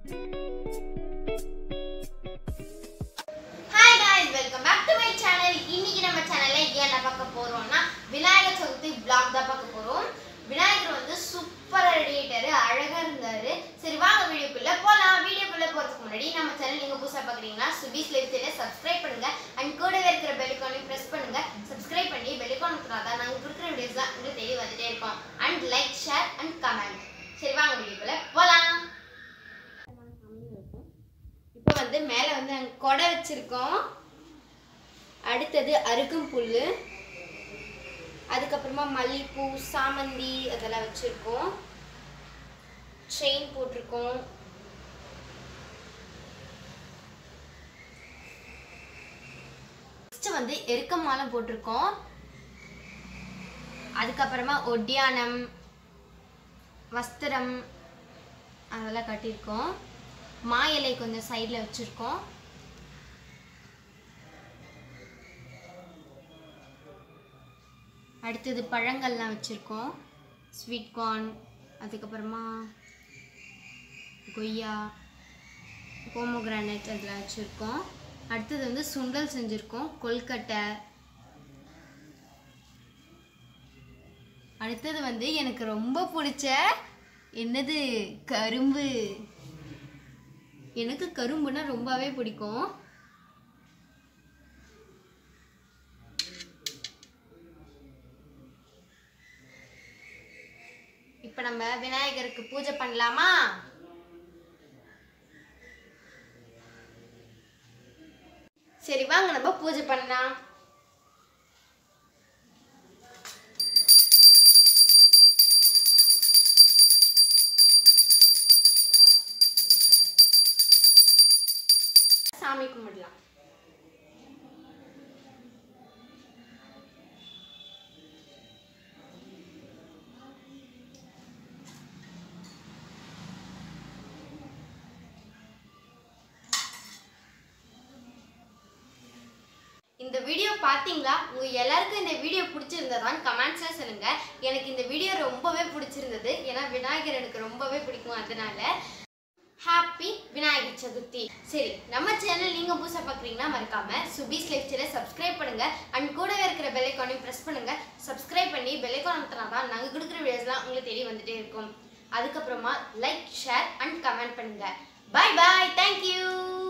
hi guys welcome back to my channel இன்னைக்கு நம்ம சேனல்ல என்ன பார்க்க போறோம்னா விநாயகர் சதுர்த்தி vlog தான் பார்க்க போறோம் விநாயகர் வந்து சூப்பரா ரெடி ஆயிட்டாரு அழகா இருந்தாரு சரி வாங்க வீடியோக்குள்ள போலாம் வீடியோக்குள்ள போறதுக்கு முன்னாடி நம்ம சேனல் நீங்க புதுசா பாக்குறீங்கன்னா சுபீஸ் லைஃப் ஸ்டைல சப்ஸ்கிரைப் பண்ணுங்க அண்ட் கூடவே இருக்கிற பெல் ஐகானையும் பிரஸ் பண்ணுங்க சப்ஸ்கிரைப் பண்ணி பெல் ஐகான் தான் நாங்க கொடுக்குற வீடியோஸ்லாம் உங்களுக்கு தெரிய வந்துட்டே இருக்கும் and like share and comment சரி வாங்க வீடியோக்குள்ள போலாம் இப்போ வந்து மேலே வந்து நாங்கள் கொடை வச்சுருக்கோம் அடுத்தது அருகும் புல் அதுக்கப்புறமா மல்லிப்பூ சாமந்தி அதெல்லாம் வச்சுருக்கோம் செயின் போட்டிருக்கோம் நெக்ஸ்ட் வந்து எருக்க மாலை போட்டிருக்கோம் அதுக்கப்புறமா ஒட்டியானம் வஸ்திரம் அதெல்லாம் கட்டியிருக்கோம் மா இலை கொஞ்சம் சைடில் வச்சுருக்கோம் அடுத்தது பழங்கள்லாம் வச்சுருக்கோம் ஸ்வீட் கார்ன் அதுக்கப்புறமா கொய்யா போமோகிரானட் அதெல்லாம் வச்சுருக்கோம் அடுத்தது வந்து சுண்டல் செஞ்சுருக்கோம் கொல்கட்டை அடுத்தது வந்து எனக்கு ரொம்ப பிடிச்ச என்னது கரும்பு எனக்கு கரும்புனா ரொம்பவே பிடிக்கும் இப்போ நம்ம விநாயகருக்கு பூஜை பண்ணலாமா சரி வாங்க நம்ம பூஜை பண்ணலாம் சாமி கும்பிடலாம் இந்த வீடியோ பார்த்தீங்களா உங்க எல்லாருக்கும் இந்த வீடியோ பிடிச்சிருந்ததான் கமெண்ட்ஸ்ல சொல்லுங்க எனக்கு இந்த வீடியோ ரொம்பவே பிடிச்சிருந்தது ஏன்னா விநாயகர் எனக்கு ரொம்பவே பிடிக்கும் அதனால ஹாப்பி விநாயகர் சதுர்த்தி சரி நம்ம சேனல் நீங்க புதுசா பாக்குறீங்கன்னா மறக்காம சுபீஸ் லெக்சரை சப்ஸ்கிரைப் பண்ணுங்க அண்ட் கூடவே இருக்கிற பெல் ஐக்கானையும் பிரஸ் பண்ணுங்க சப்ஸ்கிரைப் பண்ணி பெல் ஐக்கான் அமுத்தினா தான் நாங்க கொடுக்குற வீடியோஸ்லாம் உங்களுக்கு தெரிய வந்துட்டே இருக்கும் அதுக்கப்புறமா லைக் ஷேர் அண்ட் கமெண்ட் பண்ணுங்க பை பாய் தேங்க்யூ